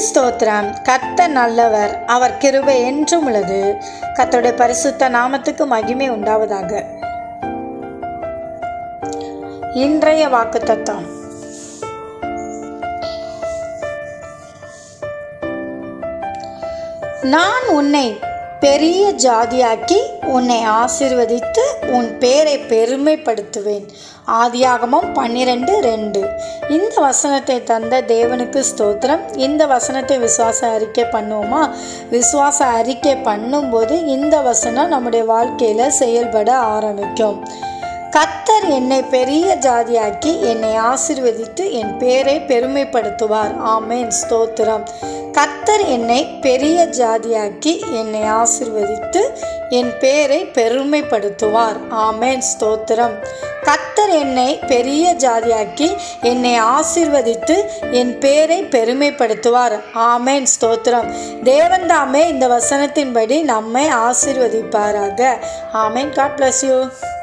ஸ்தோத்திரம் கத்த நல்லவர் அவர் கிருபை என்றும் உள்ளது கத்தருடைய பரிசுத்த நாமத்துக்கு மகிமை உண்டாவதாக இன்றைய வாக்குத்தத்தம் நான் உன்னை பெரிய ஜாதியாக்கி உன்னை ஆசிர்வதித்து உன் பேரை பெருமைப்படுத்துவேன் ஆதியாகமம் பன்னிரெண்டு ரெண்டு இந்த வசனத்தை தந்த தேவனுக்கு ஸ்தோத்திரம் இந்த வசனத்தை விசுவாச அறிக்கை பண்ணுவோமா விசுவாச அறிக்கை பண்ணும்போது இந்த வசனம் நம்முடைய வாழ்க்கையில் செயல்பட ஆரம்பிக்கும் கத்தர் என்னை பெரிய ஜாதியாக்கி என்னை ஆசிர்வதித்து என் பேரை பெருமைப்படுத்துவார் ஆமேன் ஸ்தோத்திரம் கத்தர் என்னை பெரிய ஜாதியாக்கி என்னை ஆசிர்வதித்து என் பேரை பெருமைப்படுத்துவார் ஆமேன் ஸ்தோத்திரம் கத்தர் என்னை பெரிய ஜாதியாக்கி என்னை ஆசிர்வதித்து என் பேரை பெருமைப்படுத்துவார் ஆமேன் ஸ்தோத்திரம் தேவன் தாமே இந்த வசனத்தின்படி நம்மை ஆசிர்வதிப்பாராக ஆமேன் காட் பிளஸ் யூ